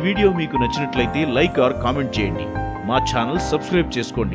video మీకు నచ్చినట్లయితే like are comment చేయండి మా ఛానల్ సబ్స్క్రైబ్ చేసుకోండి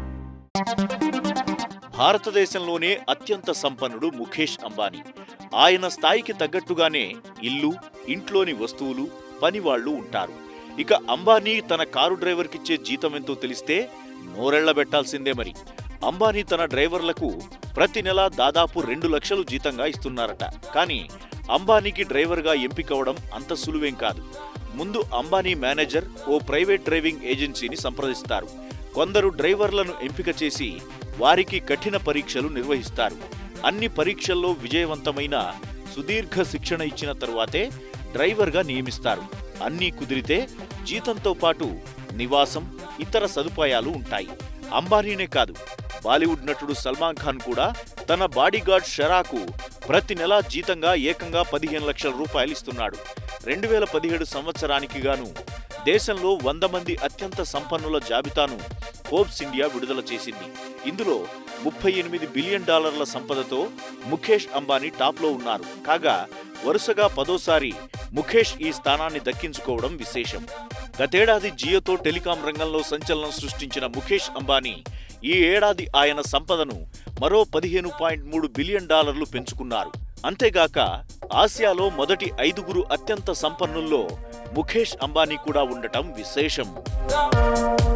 భారతదేశంలోనే అత్యంత సంపన్నుడు ముఖేష్ అంబానీ ఆయన స్థాయికి తగ్గట్టుగానే ఇల్లు ఇంట్లోని వస్తువులు పనివాళ్లు ఉంటారు ఇక అంబానీ తన కారు డ్రైవర్కిచ్చే జీతం ఎంతో తెలిస్తే నోరెళ్లబెట్టాల్సిందే మరి అంబానీ తన డ్రైవర్లకు ప్రతి నెల దాదాపు రెండు లక్షలు జీతంగా ఇస్తున్నారట కానీ అంబానీకి డ్రైవర్గా ఎంపికవడం అంత సులువేం కాదు ముందు అంబానీ మేనేజర్ ఓ ప్రైవేట్ డ్రైవింగ్ ఏజెన్సీని సంప్రదిస్తారు కొందరు డ్రైవర్లను ఎంపిక చేసి వారికి కఠిన పరీక్షలు నిర్వహిస్తారు అన్ని పరీక్షల్లో విజయవంతమైన సుదీర్ఘ శిక్షణ ఇచ్చిన తరువాతే డ్రైవర్గా నియమిస్తారు అన్నీ కుదిరితే జీతంతో పాటు నివాసం ఇతర సదుపాయాలు ఉంటాయి అంబానీనే కాదు బాలీవుడ్ నటుడు సల్మాన్ ఖాన్ కూడా తన బాడీగార్డ్ షరాకు ప్రతి నెలా జీతంగా ఏకంగా పదిహేను లక్షల రూపాయలు ఇస్తున్నాడు రెండు వేల పదిహేడు సంవత్సరానికి గాను దేశంలో వంద మంది అత్యంత సంపన్నుల జాబితాను ఫోర్బ్స్ ఇండియా విడుదల చేసింది ఇందులో ముప్పై ఎనిమిది బిలియన్ డాలర్ల సంపదతో ముఖేష్ అంబానీ టాప్లో ఉన్నారు కాగా వరుసగా పదోసారి ముఖేష్ ఈ స్థానాన్ని దక్కించుకోవడం విశేషం గతేడాది జియోతో టెలికాం రంగంలో సంచలనం సృష్టించిన ముఖేష్ అంబానీ ఈ ఏడాది ఆయన సంపదను మరో పదిహేను పాయింట్ మూడు బిలియన్ డాలర్లు పెంచుకున్నారు అంతేగాక ఆసియాలో మొదటి ఐదుగురు అత్యంత సంపన్నుల్లో ముఖేష్ అంబానీ కూడా ఉండటం విశేషం